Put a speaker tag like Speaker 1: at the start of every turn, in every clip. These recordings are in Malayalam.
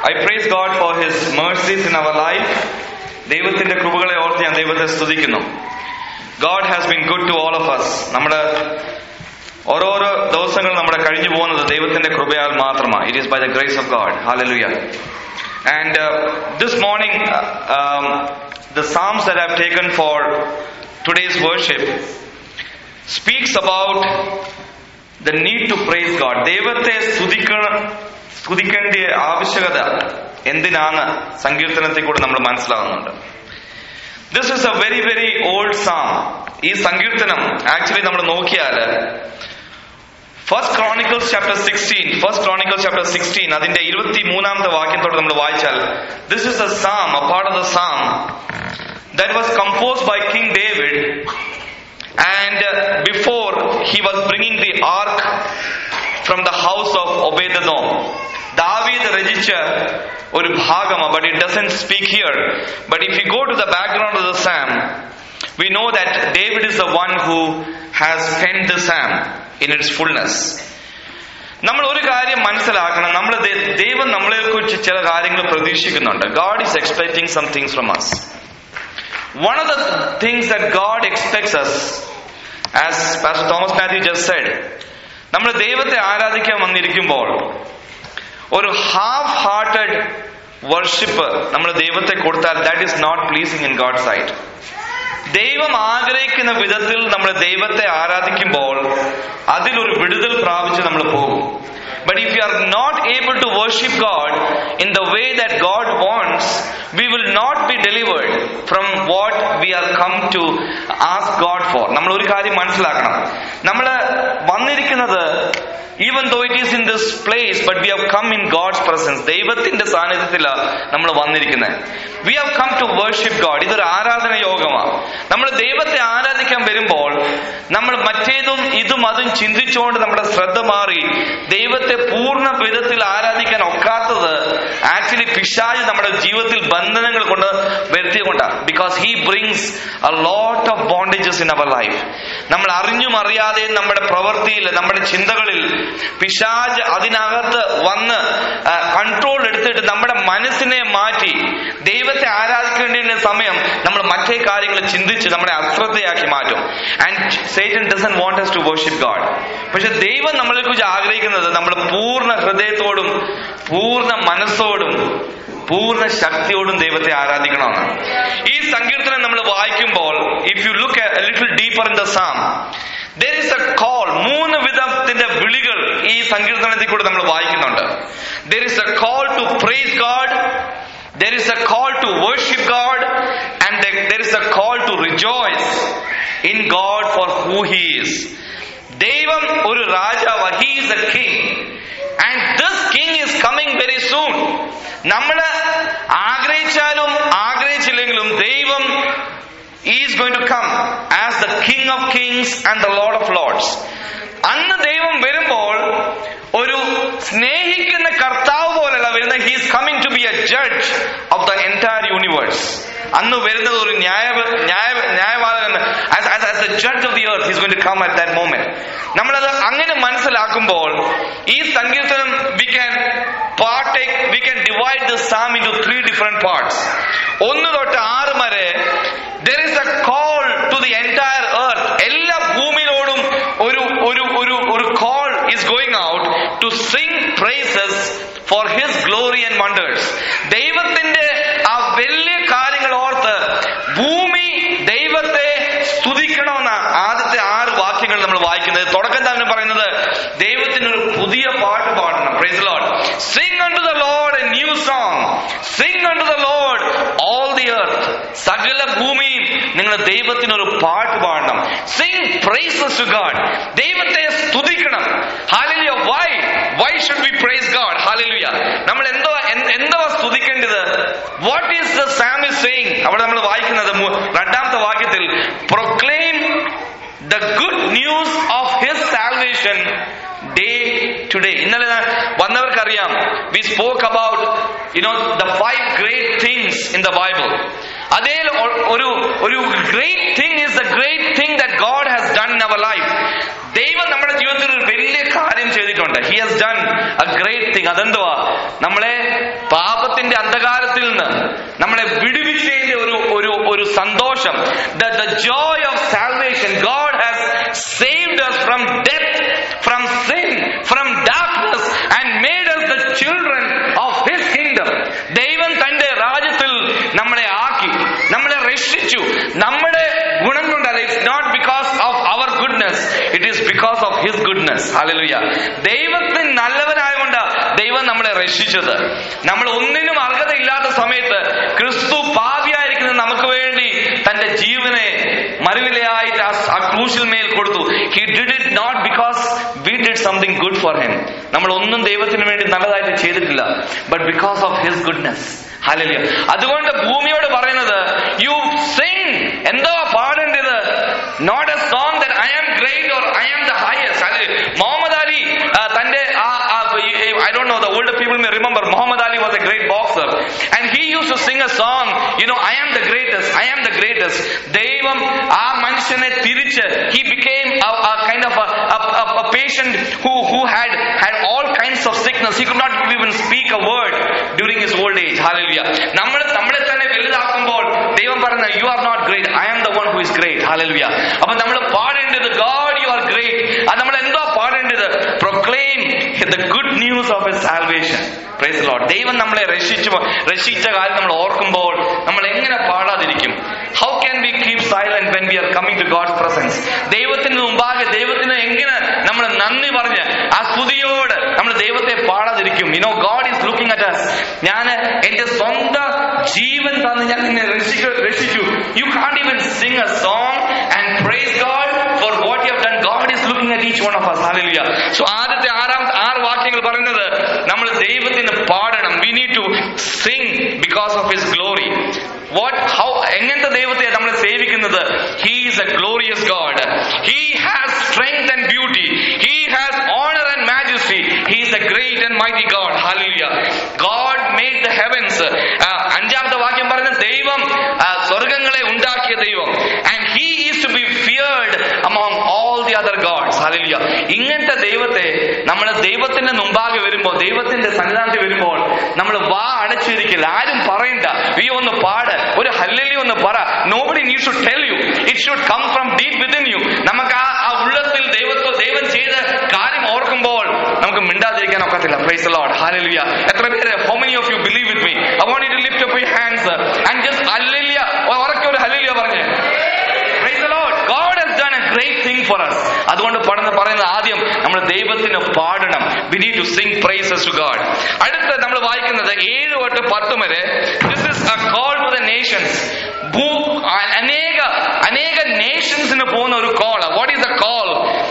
Speaker 1: I praise God for His mercies in our life. ദൈവത്തിന്റെ കൃപകളെ ഓർത്ത് ഞാൻ ദൈവത്തെ സ്തുതിക്കുന്നു God has been good to all of us നമ്മുടെ ഓരോരോ ദിവസങ്ങൾ നമ്മുടെ കഴിഞ്ഞു പോകുന്നത് ദൈവത്തിന്റെ കൃപയാൽ മാത്രമാണ് it is by the grace of God hallelujah and this morning the psalms that have taken for today's worship speaks about the need to praise God ദൈവത്തെ സ്തുതിക്കണം സ്തുതിക്കേണ്ട ആവശ്യകത എന്തിനാണ് സങ്കീർത്തനത്തിൽ കൂടെ നമ്മൾ മനസ്സിലാവുന്നുണ്ട് this is a very very old psalm ഈ സങ്കീർത്തനം ആക്ച്വലി നമ്മൾ നോക്കിയാൽ first Chronicles chapter sixteen first Chronicles chapter sixteen അതിന്റെ ഇരുപത്തി മൂന്നാമത്തെ വാക്യത്തോടെ നമ്മൾ വായിച്ചാൽ this is a psalm a part of the psalm that was compose by King David and uh, before he was bringing the ark from the house of Obed-Edom. ദാവീദ് രചിച്ച ഒരു ഭാഗമാണ് but it doesn't speak here but if you go to the background of the psalm we know that David is the one who has pen the psalm in its fullness നമ്മൾ ഒരു കാര്യം മനസ്സിലാക്കണം നമ്മൾ ദൈവം നമ്മളെ കുറിച്ച് ചില കാര്യങ്ങൾ പ്രതീക്ഷിക്കുന്നുണ്ട് God is expecting some things from us One of the things that God expects us, as Pastor Thomas Matthew just said, നമ്മൾ ദൈവത്തെ ആരാധിക്കാൻ വന്നിരിക്കുമ്പോൾ ഒരു ഹാഫ് ഹാർട്ടഡ് വർഷിപ്പ് നമ്മൾ ദൈവത്തെ കൊടുത്താൽ that is not pleasing in God sight ദൈവം ആഗ്രഹിക്കുന്ന വിധത്തിൽ നമ്മൾ ദൈവത്തെ ആരാധിക്കുമ്പോൾ അതിലൊരു വിടുതൽ പ്രാപിച്ച് നമ്മൾ പോകും But if you are not able to worship God in the way that God wants, we will not be delivered from what we are come to ask God for. നമ്മൾ ഒരു കാര്യം മനസ്സിലാക്കണം നമ്മൾ വന്നിരിക്കുന്നത് even though it is in this place but we have come in God's presence ദൈവത്തിന്റെ സാന്നിധ്യത്തിലാണ് നമ്മൾ വന്നിരിക്കുന്നത് we have come to worship God ഇതൊരു ആരാധന യോഗമാണ് നമ്മൾ ദൈവത്തെ ആരാധിക്കാൻ വരുമ്പോൾ നമ്മൾ മറ്റേതും ഇതും അതും ചിന്തിച്ചുകൊണ്ട് നമ്മുടെ ശ്രദ്ധ മാറി ദൈവത്തെ പൂർണ്ണ വിധത്തിൽ ആരാധിക്കാൻ ഒക്കാത്തത് ആക്ച്വലി പിശാജ് നമ്മുടെ ജീവിതത്തിൽ ബന്ധനങ്ങൾ കൊണ്ട് വരുത്തിക്കൊണ്ടാണ് because he brings a lot of bondages in our life നമ്മൾ അറിഞ്ഞും അറിയാതെയും നമ്മുടെ പ്രവൃത്തിയിൽ നമ്മുടെ ചിന്തകളിൽ പിശാജ് അതിനകത്ത് വന്ന് കൺട്രോൾ എടുത്തിട്ട് നമ്മുടെ മനസ്സിനെ മാറ്റി ദൈവത്തെ ആരാധിക്കേണ്ട സമയം നമ്മൾ മറ്റേ കാര്യങ്ങൾ ചിന്തിച്ച് നമ്മളെ അശ്രദ്ധയാക്കി മാറ്റും and Satan doesn't want us to worship God പക്ഷെ ദൈവം നമ്മളെ കുറിച്ച് ആഗ്രഹിക്കുന്നത് നമ്മൾ പൂർണ്ണ ഹൃദയത്തോടും പൂർണ്ണ മനസ്സോടും പൂർണ്ണ ശക്തിയോടും ദൈവത്തെ ആരാധിക്കണമെന്നാണ് ഈ സങ്കീർത്തനം നമ്മൾ വായിക്കുമ്പോൾ if you look little deeper in the psalm there is a call മൂന്ന് വിധത്തിന്റെ വിളികൾ ഈ സങ്കീർത്തനത്തിൽ കൂടെ നമ്മൾ വായിക്കുന്നുണ്ട് there is a call to praise God there is a call to worship God and there is a call to rejoice in God for who he is ദൈവം ഒരു രാജാവ് he is a king and this king is coming very soon നമ്മൾ ആഗ്രഹിച്ചാലും ആഗ്രഹിച്ചില്ലെങ്കിലും ദൈവം is going to come as the King of kings and the Lord of lords അന്ന് ദൈവം വരുമ്പോൾ ഒരു സ്നേഹിക്കുന്ന കർത്താവ് പോലല്ല വരുന്ന he's coming to be a judge of the entire universe അന്ന് വരുന്നത് ഒരു ന്യായ ന്യായ ന്യായവാദം as a judge of the earth he's going to come at that moment നമ്മളത് അങ്ങനെ മനസ്സിലാക്കുമ്പോൾ ഈ സങ്കീർത്തനം we can partake we can divide the psalm into three different parts ഒന്ന് തൊട്ട് ആറ് വരെ there is a call to the entire earth എല്ലാ ഭൂമിയിലോടും ഒരു ഒരു ഒരു ഒരു call is going out to sing praises for his glory and wonders ദൈവത്തിന്റെ ആ വലിയ കാര്യങ്ങൾ ഓർത്ത് ഭൂമി ദൈവത്തെ സ്തുതിക്കണമെന്ന ആദ്യത്തെ ആറ് വാക്യങ്ങൾ നമ്മൾ വായിക്കുന്നത് തുടക്കം തന്നെ പറയുന്നത് ദൈവത്തിന് ഒരു പുതിയ പാട്ട് പാടണം praise Lord sing unto the Lord a new song sing unto the Lord all the earth സകല ഭൂമിയും നിങ്ങൾ ദൈവത്തിന് ഒരു പാട്ട് പാടണം സിംഗ് പ്രൈസസ് ടു ഗാഡ് ദൈവത്തെ സ്തുതിക്കണം hallelujah why why should be praise God hallelujah നമ്മൾ എന്തോ എന്തോ സ്തുതിക്കേണ്ടത് what is the psalm is saying അവിടെ നമ്മൾ വായിക്കുന്നത് രണ്ടാമത്തെ വാക്യത്തിൽ proclaim the good news of his salvation day to day ഇന്നലെ വന്നവർക്കറിയാം we spoke about you know the five great things in the Bible അതേ ഒരു ഒരു great thing is the great thing that God has done in our life ദൈവം നമ്മുടെ ജീവിതത്തിൽ ഒരു വലിയ കാര്യം ചെയ്തിട്ടുണ്ട് he has done a great thing അതെന്തുവാ നമ്മളെ പാപ പാപത്തിന്റെ അന്ധകാരത്തിൽ നിന്ന് നമ്മളെ വിടുവിച്ചതിന്റെ ഒരു ഒരു ഒരു സന്തോഷം the joy of salvation God has saved us from death from sin from darkness and made us the children of his kingdom ദൈവം തന്റെ രാജ്യത്തിൽ നമ്മളെ ആക്കി നമ്മളെ രക്ഷിച്ചു നമ്മുടെ ഗുണം കൊണ്ടല്ല it's not because of our goodness it is because of his goodness hallelujah ദൈവത്തിന് നല്ലവനായതുകൊണ്ട് ദൈവം നമ്മളെ രക്ഷിച്ചത് നമ്മൾ ഒന്നിനും അർഹതയില്ലാത്ത സമയത്ത് ക്രിസ്തു പാപിയായിരിക്കുന്ന നമുക്ക് വേണ്ടി തന്റെ ജീവനെ മറുവിലയായിട്ട് ആ- ആ ക്രൂശിൽ മേൽ കൊടുത്തു he did it not because we did something good for him നമ്മൾ ഒന്നും ദൈവത്തിന് വേണ്ടി നല്ലതായിട്ട് ചെയ്തിട്ടില്ല but because of his goodness hallelujah അതുകൊണ്ട് ഭൂമിയോട് പറയുന്നത് യു സിംഗ് എന്തോ പാടേണ്ടത് not a song that I am great or I am the highest Muhammad Ali ആ, തന്റെ I don't know the old people may remember Muhammad Ali was a great boxer and he use to sing a song you know I am the greatest I am the greatest ദൈവം ആ മനുഷ്യനെ തിരിച്ച് he became kind of patient who who had had all kinds of sickness he could not even speak a word during his old age hallelujah നമ്മൾ നമ്മളെ തന്നെ വലുതാക്കുമ്പോൾ ദൈവം പറഞ്ഞ you are not great I am the one who is great hallelujah അപ്പൊ നമ്മൾ പാടേണ്ടത് ഗാഡ് യു ആർ ഗ്രേറ്റ് അത് നമ്മൾ എന്തോ പാടേണ്ടത് proclaim the good news of a salvation praise Lord ദൈവം നമ്മളെ രക്ഷിച്ചു രക്ഷിച്ച കാര്യം നമ്മൾ ഓർക്കുമ്പോൾ നമ്മൾ എങ്ങനെ പാടാതിരിക്കും how can we keep silent when we are coming to God's presence ദൈവത്തിന് മുമ്പാകെ ദൈവത്തിന് എങ്ങനെ നമ്മൾ നന്ദി പറഞ്ഞ് ആ സ്തുതിയോട് നമ്മൾ ദൈവത്തെ പാടാതിരിക്കും you know God is looking at us ഞാൻ എന്റെ സ്വന്തം ജീവൻ തന്ന് ഞാൻ നിന്നെ രക്ഷിക്ക രക്ഷിച്ചു you can't even sing a song and praise God for what you have done God is looking at each one of us hallelujah so ആദ്യത്തെ ആറാം ആറ് വാക്യങ്ങൾ പറയുന്നത് നമ്മൾ ദൈവത്തിന് പാടണം we need to sing because of his glory what how എങ്ങനത്തെ ദൈവത്തെ നമ്മൾ സേവിക്കുന്നത് he is a glorious God he has strength and beauty he has honour and majesty he is a great and mighty God ഹാലൂയ ഗോഡ് മേഡ് ദ ഹെവൻസ് അഞ്ചാമത്തെ വാക്യം പറഞ്ഞ ദൈവം ആ, സ്വർഗങ്ങളെ ഉണ്ടാക്കിയ ദൈവം and he is to be feared among all the other gods hallelujah ഇങ്ങനത്തെ ദൈവത്തെ നമ്മൾ ദൈവത്തിന്റെ മുമ്പാകെ വരുമ്പോൾ ദൈവത്തിന്റെ സന്നിധാനത്തിൽ വരുമ്പോൾ നമ്മൾ വാ അടച്ചിരിക്കില്ല ആരും പറയണ്ട നീ ഒന്ന് പാട് ഒരു ഹല്ലലി ഒന്ന് പറ നോബഡി നീ should tell you it should come from deep within you നമുക്ക് ആ ആ ഉള്ളത്തിൽ ദൈവത്വ ദൈവം ചെയ്ത കാര്യം ഓർക്കുമ്പോൾ നമുക്ക് മിണ്ടാതിരിക്കാൻ ഒക്കത്തില്ല പ്രൈസ് ലോഡ് ഹാലലുയ എത്ര പേര് how many of you believe with me I want you to lift up your hands and just hallelujah ഉറക്കെ ഒരു ഹല്ലേലൂയ പറഞ്ഞേ Praise the Lord. God has done a great thing for us. അതുകൊണ്ട് പഠന പറയുന്നത് ആദ്യം നമ്മൾ ദൈവത്തിന് പാടണം we need to sing praises to God അടുത്ത നമ്മൾ വായിക്കുന്നത് ഏഴ് തൊട്ട് പത്ത് വരെ this is a call to the nations ഭൂ അനേക അനേക നേഷൻസിന് പോകുന്ന ഒരു കോൾ വാട്ട് ഈസ് ദ കോൾ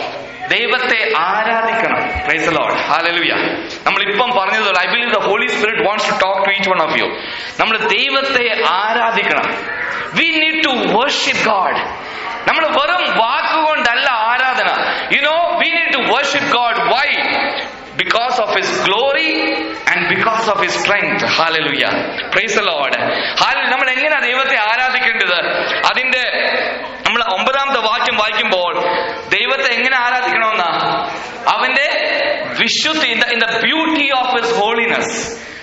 Speaker 1: ദൈവത്തെ ആരാധിക്കണം പ്രൈസ് ലോഡ് ഹാലലുയ നമ്മൾ ഇപ്പം പറഞ്ഞതുപോലെ I believe the holy Spirit wants to talk to each one of you നമ്മൾ ദൈവത്തെ ആരാധിക്കണം we need to worship God നമ്മൾ വെറും വാക്കുകൊണ്ടല്ല ആരാധന you know we need to worship God why because of his glory and because of his strength hallelujah praise Lord ഹാല നമ്മൾ എങ്ങനെയാ ദൈവത്തെ ആരാധിക്കേണ്ടത് അതിന്റെ നമ്മൾ ഒമ്പതാമത്തെ വാക്യം വായിക്കുമ്പോൾ ദൈവത്തെ എങ്ങനെ ആരാധിക്കണമെന്നാ അവന്റെ വിശുദ്ധി in the beauty of his holiness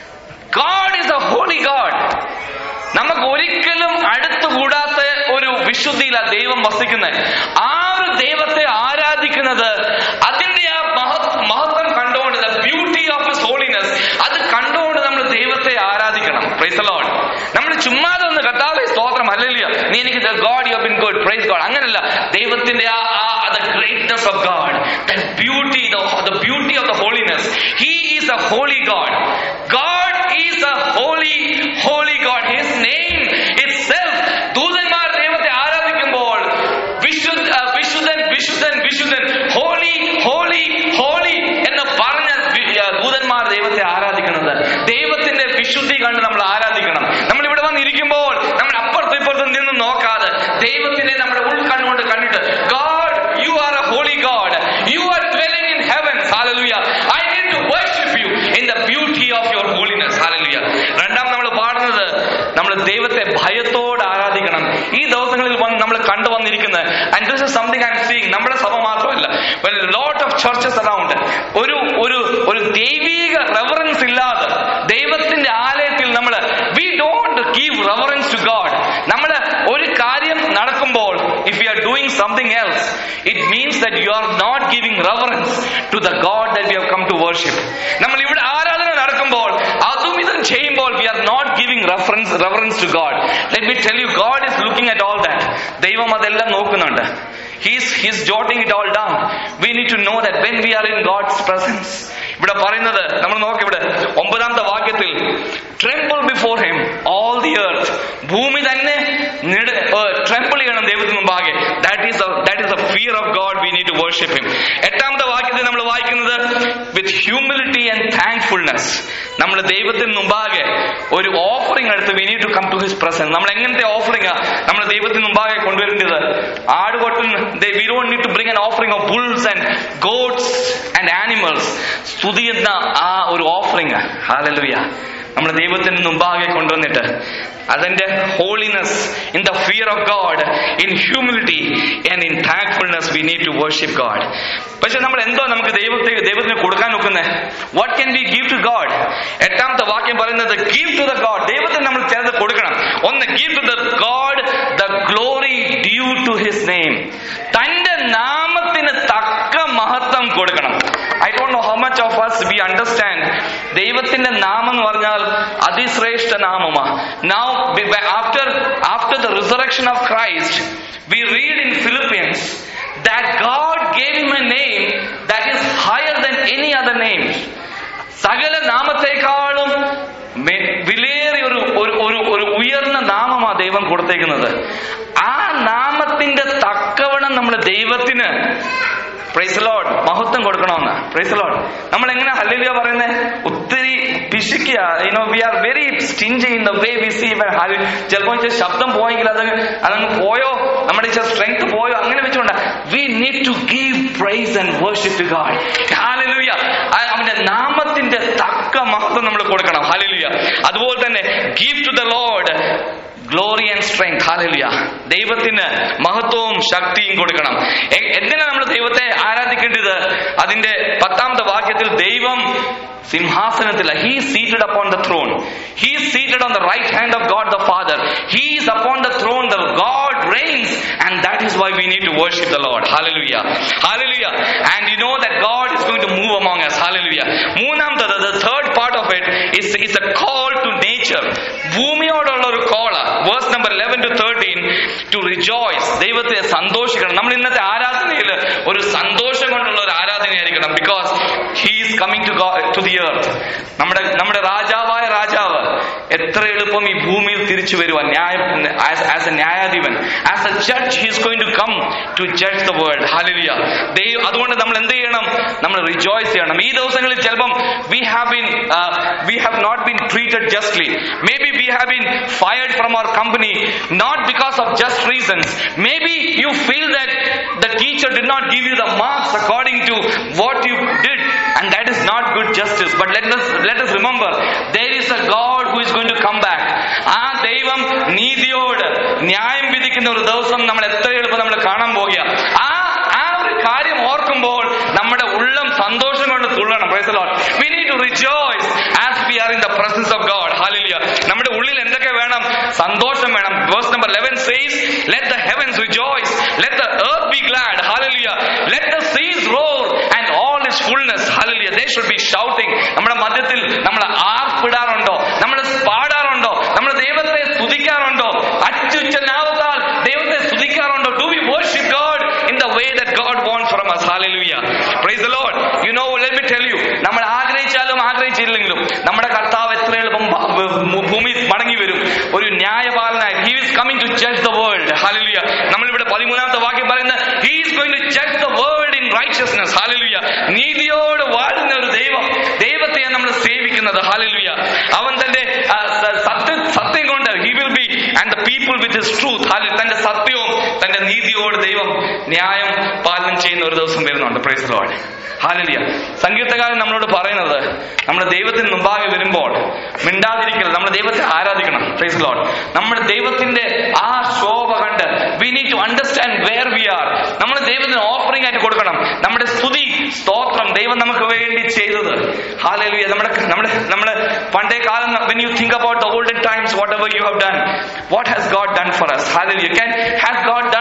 Speaker 1: God is a holy God നമുക്ക് ഒരിക്കലും അടുത്തുകൂടാത്ത ഒരു വിശുദ്ധിയിലാണ് ദൈവം വസിക്കുന്നത് ആ ഒരു ദൈവത്തെ ആരാധിക്കുന്നത് അതിന്റെ ആ മഹ- മഹത്വം കണ്ടുകൊണ്ട് ബ്യൂട്ടി ഓഫ് ഹിസ് ഹോളിനെസ് അത് കണ്ടുകൊണ്ട് നമ്മൾ ദൈവത്തെ ആരാധിക്കണം പ്രൈസ് ലോഡ് നമ്മൾ ചുമ്മാതെ ഒന്ന് കർത്താവേ സ്തോത്രം അല്ലല്ലോ നീ എനിക്ക് God you been good praise God അങ്ങനല്ല ദൈവത്തിന്റെ ആ the greatness of God the beauty the beauty of the holiness he is a holy God God is a holy holy God his name itself ദൂതന്മാർ ദൈവത്തെ ആരാധിക്കുമ്പോൾ വിശുദ്ധ വിശുദ്ധൻ വിശുദ്ധൻ വിശുദ്ധൻ ഹോളി ഹോളി ഹോളി എന്ന് പറഞ്ഞ വി- ആ, ദൂതന്മാർ ദൈവത്തെ ആരാധിക്കുന്നത് ദൈവത്തിന്റെ വിശുദ്ധി കണ്ട് നമ്മൾ ആരാധിക്കണം നമ്മൾ ഇവിടെ വന്നിരിക്കുമ്പോൾ നമ്മൾ അപ്പുറത്തും ഇപ്പുറത്തും നിന്ന് നോക്കാതെ ദൈവത്തിനെ നമ്മുടെ ഉൾക്കണ്ണുകൊണ്ട് കണ്ടിട്ട് God you are a holy God you are dwelling in heaven hallelujah i need to worship you in the beauty of your holiness hallelujah രണ്ടാം നമ്മൾ പാടുന്നത് നമ്മൾ ദൈവത്തെ ഭയത്തോടെ ആരാധിക്കണം ഈ ദിവസങ്ങളിൽ വന്ന് നമ്മൾ കണ്ടു വന്നിരിക്കുന്നത് and this is something I'm seeing നമ്മുടെ സഭ മാത്രമല്ല ലോട്ട് ഓഫ് ചർച്ചസ് അറൗണ്ട് ഒരു ഒരു ഒരു ദൈവീക റെഫറൻസ് ഇല്ലാതെ ദൈവത്തിന്റെ ആലയത്തിൽ നമ്മൾ something else, it means that you are not giving reverence to the God that we have come to worship. നമ്മൾ ഇവിടെ ആരാധന നടക്കുമ്പോൾ അതും ഇതും ചെയ്യുമ്പോൾ we are not giving reference reverence to God. Let me tell you, God is looking at all that. ദൈവം അതെല്ലാം നോക്കുന്നുണ്ട്. He's he's jotting it all down. We need to know that when we are in God's presence. ഇവിടെ പറയുന്നത് നമ്മൾ നോക്ക് ഇവിടെ ഒമ്പതാമത്തെ വാക്യത്തിൽ tremble before him all the earth ഭൂമി തന്നെ ട്രെമ്പിൾ ചെയ്യണം ദൈവത്തിന് മുമ്പാകെ that is that is a fear of God we need to worship him എട്ടാമത്തെ വാക്യത്തിൽ നമ്മൾ വായിക്കുന്നത് വിത്ത് ഹ്യൂമിലിറ്റി ആൻഡ് താങ്ക്ഫുൾനെസ് നമ്മൾ ദൈവത്തിന് മുമ്പാകെ ഒരു ഓഫറിംഗ് എടുത്ത് we need to come to his presence നമ്മൾ എങ്ങനത്തെ ഓഫറിംഗ് നമ്മൾ ദൈവത്തിന് മുമ്പാകെ കൊണ്ടുവരേണ്ടത് ആടുകൊട്ടും we don't need to bring an offering of bulls and goats and animals സ്തുതി എന്ന ആ ഒരു ഓഫറിംഗ് ഹാലലുയ നമ്മൾ ദൈവത്തിന് മുമ്പാകെ കൊണ്ടുവന്നിട്ട് അതിന്റെ holiness in the fear of God in humility and in thankfulness we need to worship God പക്ഷെ നമ്മൾ എന്തോ നമുക്ക് ദൈവത്തെ ദൈവത്തിന് കൊടുക്കാൻ നോക്കുന്നത് what can be give to God എട്ടാമത്തെ വാക്യം പറയുന്നത് ഗീവ് ടു ദ ഗോഡ് ദൈവത്തിന് നമ്മൾ ചിലത് കൊടുക്കണം ഒന്ന് give to the God the glory due to his name തന്റെ നാമത്തിന് തക്ക മഹത്വം കൊടുക്കണം I don't know how much of us we understand ദൈവത്തിന്റെ നാമം എന്ന് പറഞ്ഞാൽ അതിശ്രേഷ്ഠ നാമമാ now after after the resurrection of Christ we read in Philippians that God gave him a name that is higher than any other name. സകല നാമത്തെക്കാളും മെ- വിലയേറിയ ഒരു ഒരു ഒരു ഒരു ഉയർന്ന നാമമാ ദൈവം കൊടുത്തേക്കുന്നത് ആ നാമത്തിന്റെ തക്കവണ്ണം നമ്മൾ ദൈവത്തിന് പ്രൈസ് ലോഡ് മഹത്വം കൊടുക്കണമെന്ന് പ്രൈസ് ലോഡ് നമ്മൾ എങ്ങനെ ഹല്ലേലൂയ പറയുന്നത് ഒത്തിരി പിശുക്കുക you know we are very stingy in the way we see ചിലപ്പോൾ ഇച്ചിരി ശബ്ദം പോയെങ്കിൽ അത് അതങ്ങ് പോയോ നമ്മുടെ സ്ട്രെങ്ത് പോയോ അങ്ങനെ വെച്ചുകൊണ്ട് we need to give praise and worship to God hallelujah അവന്റെ നാമത്തിന്റെ തക്ക മഹത്വം നമ്മൾ കൊടുക്കണം ഹാലലൂയ അതുപോലെ തന്നെ give to the Lord glory and strength hallelujah ദൈവത്തിന് മഹത്വവും ശക്തിയും കൊടുക്കണം എ- എന്തിനാ നമ്മൾ ദൈവത്തെ ആരാധിക്കേണ്ടത് അതിന്റെ പത്താമത്തെ വാക്യത്തിൽ ദൈവം സിംഹാസനത്തിൽ he seated upon the throne he seated on the right hand of God the father he is upon the throne the God reigns and that is why we need to worship the lord hallelujah hallelujah and you know that god is going to move among us hallelujah മൂന്നാമത്തത് the third part of it is is a call to nature ഭൂമിയോടുള്ള ഒരു call verse number 11 to 13 to rejoice ദൈവത്തെ സന്തോഷിക്കണം നമ്മൾ ഇന്നത്തെ ആരാധനയിൽ ഒരു സന്തോഷം കൊണ്ടുള്ള ഒരു ആരാധനയായിരിക്കണം because he is coming to to the earth നമ്മുടെ നമ്മുടെ രാജാവായ രാജാവ് എത്ര എളുപ്പം ഈ ഭൂമിയിൽ തിരിച്ചു വരുവാൻ ന്യായ ആസ് എ ന്യായാധിപൻ as a judge he's going to come to judge the world hallelujah ദൈവം അതുകൊണ്ട് നമ്മൾ എന്ത് ചെയ്യണം നമ്മൾ റിജോയ്സ് ചെയ്യണം ഈ ദിവസങ്ങളിൽ ചിലപ്പം we have been we have not been treated justly maybe we have been fired from our company not because of just reasons maybe you feel that the teacher did not give you the marks according to what you did and that is not good justice but let us let us remember there is a god who is going to come back ആ ദൈവം നീതിയോട് ന്യായം വിധിക്കുന്ന ഒരു ദിവസം നമ്മൾ എത്ര എളുപ്പം നമ്മൾ കാണാൻ പോകുക ആ ആ ഒരു കാര്യം ഓർക്കുമ്പോൾ നമ്മുടെ ഉള്ളം സന്തോഷം കൊണ്ട് തുള്ളണം Praise the Lord. We need to rejoice as we are in the presence of God. Hallelujah. നമ്മുടെ ഉള്ളിൽ എന്തൊക്കെ വേണം സന്തോഷം വേണം verse number 11 says let the heavens rejoice let the earth be glad hallelujah let the seas roar and all its fullness hallelujah they should be shouting നമ്മുടെ മധ്യത്തിൽ നമ്മൾ ആർപ്പിടാറുണ്ടോ നമ്മൾ പാടാറുണ്ടോ നമ്മൾ ദൈവത്തെ സ്തുതിക്കാറുണ്ടോ അത്യുച്ചനാവത്താൽ ദൈവത്തെ സ്തുതിക്കാറുണ്ടോ do we worship God in the way that God wants from us hallelujah praise the Lord you know let me tell you നമ്മൾ ആഗ്രഹിച്ചാലും ആഗ്രഹിച്ചില്ലെങ്കിലും നമ്മുടെ കർത്താവ് എത്ര എളുപ്പം ഭ- ഭ- ഭൂമി മടങ്ങി വരും ഒരു ന്യായപാലനായി he is coming to judge the world hallelujah നമ്മളിവിടെ പതിമൂന്നാമത്തെ വാക്യം പറയുന്നത് he is going to judge the world in righteousness hallelujah നീതിയോട് വാഴുന്ന ഒരു ദൈവം ദൈവത്തെയാണ് നമ്മൾ സേവിക്കുന്നത് ഹാലലുയ അവൻ തന്റെ ആ, സ- സത്യ സത്യം കൊണ്ട് he will be and the people with his truth തന്റെ സത്യവും തന്റെ നീതിയോട് ദൈവം ന്യായം പാലനം ചെയ്യുന്ന ഒരു ദിവസം വരുന്നുണ്ട് പ്രൈസ് ലോഡ് ഹാലലിയ സംഗീതകാരൻ നമ്മളോട് പറയുന്നത് നമ്മുടെ ദൈവത്തിന് മുമ്പാകെ വരുമ്പോൾ മിണ്ടാതിരിക്കൽ നമ്മൾ ദൈവത്തെ ആരാധിക്കണം പ്രൈസ് ലോഡ് നമ്മുടെ ദൈവത്തിന്റെ ആ ശോഭ കണ്ട് we need to understand where we are നമ്മൾ ദൈവത്തിന് ഓഫറിംഗ് ആയിട്ട് കൊടുക്കണം നമ്മുടെ സ്തുതി സ്തോത്രം ദൈവം നമുക്ക് വേണ്ടി ചെയ്തത് ഹാലലിയ നമ്മുടെ നമ്മുടെ നമ്മുടെ പണ്ടേ കാലം when you think about the olden times whatever you have done what has God done for us hallelujah can has god done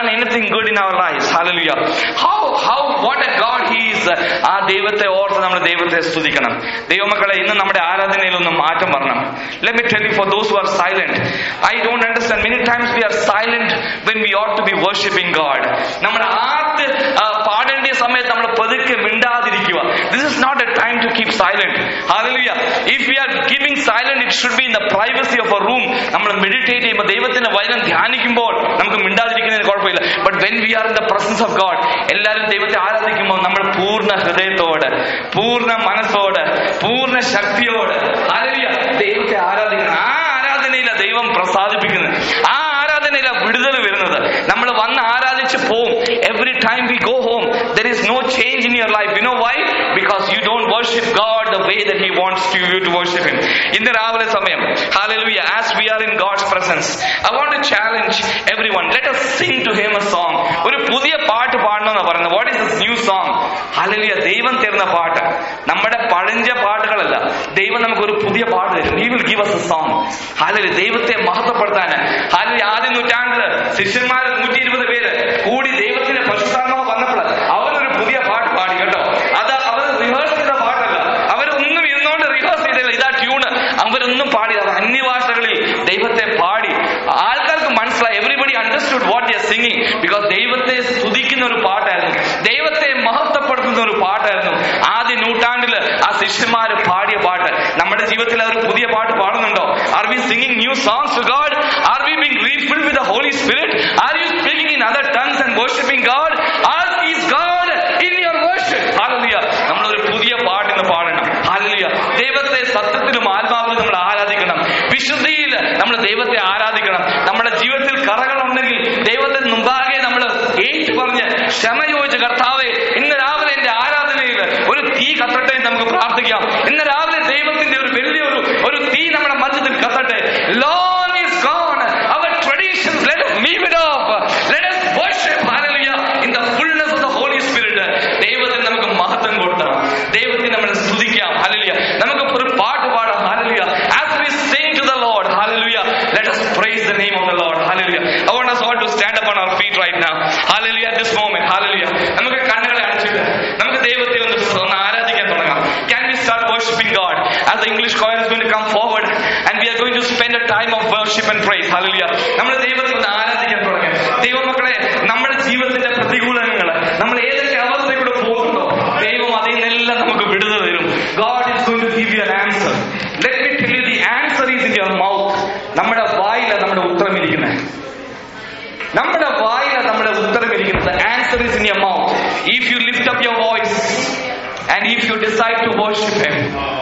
Speaker 1: done anything good in our lives. Hallelujah. How, how, what a God He is. ആ ദൈവത്തെ ഓർത്ത് നമ്മൾ ദൈവത്തെ സ്തുതിക്കണം ദൈവമക്കളെ ഇന്ന് നമ്മുടെ ആരാധനയിൽ ഒന്ന് മാറ്റം വരണം Let me tell you for those who are silent, I don't understand. Many times we are silent when we ought to be worshipping God. നമ്മൾ ആദ്യ ആ, പാടേണ്ട സമയത്ത് നമ്മൾ പതുക്കെ മിണ്ടാതിരിക്കുക this is not a time to keep silent hallelujah if we are giving silent it should be in the privacy of a room നമ്മൾ മെഡിറ്റേറ്റ് ചെയ്യുമ്പോൾ ദൈവത്തിന്റെ വചനം ധ്യാനിക്കുമ്പോൾ നമുക്ക് മിണ്ടാതിരിക്കുന്നതിന് കുഴപ്പമില്ല but when we are in the presence of God എല്ലാവരും ദൈവത്തെ ആരാധിക്കുമ്പോൾ നമ്മൾ പൂർണ്ണ ഹൃദയത്തോടെ പൂർണ്ണ മനസ്സോടെ പൂർണ്ണ ശക്തിയോടെ ഹാലലുയ ദൈവത്തെ ആരാധിക്കണം ആ ആരാധനയില ദൈവം പ്രസാദിപ്പിക്കുന്നത് ആ ആരാധനയില വിടുതൽ വരുന്നത് നമ്മൾ വന്ന് ആരാധിച്ച് പോവും every time we go home there is no change in your life you know why because you don't worship God the way that he wants to you to worship him ഇന്ന് രാവിലെ സമയം hallelujah as we are in God's presence I want to challenge everyone let us sing to him a song ഒരു പുതിയ പാട്ട് പാടണമെന്ന് പറയുന്നത് what is this new song hallelujah ദൈവം തരുന്ന പാട്ട് നമ്മുടെ പഴഞ്ച പാട്ടുകളല്ല ദൈവം നമുക്ക് ഒരു പുതിയ പാട്ട് തരും he will give us a song ഹാലലു ദൈവത്തെ മഹത്വപ്പെടുത്താൻ ഹാലലു ആദ്യ നൂറ്റാണ്ടില് ശിഷ്യന്മാർ നൂറ്റി ഇരുപത് പേര് കൂടി ദൈവത്തിന്റെ പരിശുദ്ധാത്മാവ് വന്നപ്പോൾ അവരൊരു പുതിയ പാട്ട് പാടി കേട്ടോ അത് അവർ റിഹേഴ്സ് ചെയ്ത പാട്ടല്ല അവരൊന്നും ഇരുന്നോണ്ട് റിഹേഴ്സ് ചെയ്തില്ല ഇതാ ട്യൂണ് അവരൊന്നും പാടി അത് അന്യഭാഷകളിൽ ദൈവത്തെ പാടി ആൾക്കാർക്ക് മനസ്സിലായി everybody understood what you're singing because ദൈവത്തെ സ്തുതിക്കുന്ന ഒരു പാട്ടായിരുന്നു ദൈവത്തെ മഹത്വപ്പെടുത്തുന്ന ഒരു പാട്ടായിരുന്നു ആദ്യ നൂറ്റാണ്ടില് ആ ശിഷ്യന്മാര് പാടിയ പാട്ട് നമ്മുടെ ജീവിതത്തിൽ അവർ പുതിയ പാട്ട് പാടുന്നുണ്ടോ are we singing new songs to God are we being refilled with the holy spirit are you speaking in other tongues and worshipping God are is God in your worship hallelujah നമ്മളൊരു പുതിയ പാട്ട് ഇന്ന് പാടണം ഹാലലിയ ദൈവത്തെ സത്യത്തിലും ആത്മാവിലും നമ്മൾ ആരാധിക്കണം വിശുദ്ധിയിൽ നമ്മൾ ദൈവത്തെ ആരാധിക്കണം നമ്മുടെ ജീവിതത്തിൽ കറകളുണ്ടെങ്കിൽ ദൈവത്തിന് മുമ്പാകെ നമ്മൾ ഏറ്റു പറഞ്ഞ് ക്ഷമ ചോദിച്ച് കർത്താവെ ഇന്ന് രാവിലെ എന്റെ ആരാധനയിൽ ഒരു തീ കത്തട്ടെ എന്ന് നമുക്ക് പ്രാർത്ഥിക്കാം ഇന്ന് രാവിലെ ദൈവത്തിന്റെ ഒരു വലിയൊരു ഒരു തീ നമ്മുടെ മധ്യത്തിൽ കത്തട്ടെ long is gone our traditions let us leave it off let us worship hallelujah in the fullness of the holy spirit ദൈവത്തിന് നമുക്ക് മഹത്വം കൊടുക്കണം ദൈവത്തിന് നമ്മൾ സ്തുതിക്കാം hallelujah നമുക്ക് ഒരു പാട്ട് പാടാം hallelujah as we sing to the lord hallelujah let us praise the name of the lord hallelujah i want us all to stand up on our feet right now hallelujah at this moment hallelujah നമുക്ക് കണ്ണുകളെ അടച്ചിട്ട് നമുക്ക് ദൈവത്തെ ഒന്ന് ഒന്ന് ആരാധിക്കാൻ തുടങ്ങാം can we start worshiping god as the english choir is going to come forward and we are going to spend a time of worship and praise hallelujah നമ്മൾ ദൈവത്തെ ഒന്ന് ആരാധിക്കാൻ തുടങ്ങാം ദൈവമക്കളെ നമ്മുടെ ജീവിതത്തിന്റെ പ്രതികൂലങ്ങൾ നമ്മൾ ഏതൊക്കെ അവസ്ഥയിലൂടെ പോകുന്നോ ദൈവം അതിൽ നിന്നെല്ലാം നമുക്ക് വിടുതൽ തരും God is going to give you an answer. Let me tell you the answer is in your mouth. നമ്മുടെ വായില നമ്മുടെ ഉത്തരം ഇരിക്കുന്നത് നമ്മുടെ വായില നമ്മുടെ ഉത്തരം ഇരിക്കുന്നത് answer is in your mouth if you lift up your voice and if you decide to worship him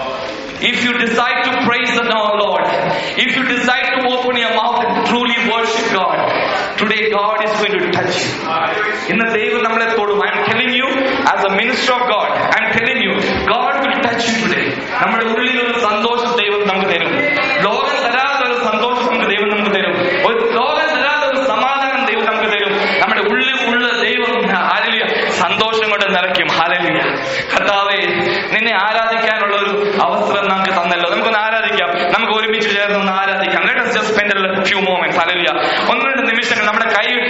Speaker 1: If you decide to praise the Lord, if you decide to open your mouth and truly worship God, today God is going to touch you. ഇന്ന് ദൈവം നമ്മളെ തൊടും I'm telling you as a minister of God I'm telling you God will touch you today നമ്മുടെ ഉള്ളിൽ ഒരു സന്തോഷം ദൈവം നമുക്ക് തരും ലോകം തരാത്ത ഒരു സന്തോഷം നമുക്ക് ദൈവം നമുക്ക് തരും ഒരു ലോകം തരാത്ത ഒരു സമാധാനം ദൈവം നമുക്ക് തരും നമ്മുടെ ഉള്ളിൽ ഉള്ള ദൈവം ഹാലലിയ സന്തോഷം കൊണ്ട് നിറയ്ക്കും ഹാലലിയ കർത്താവേ നിന്നെ ആരാധിക്കാനുള്ള ഒരു അവസരം നമുക്ക് തന്നല്ലോ നമുക്കൊന്ന് ആരാധിക്കാം നമുക്ക് ഒരുമിച്ച് ചേർന്ന് ഒന്ന് ആരാധിക്കാം let us just spend a few moments hallelujah ഒന്ന് രണ്ട് നിമിഷങ്ങൾ നമ്മുടെ കൈ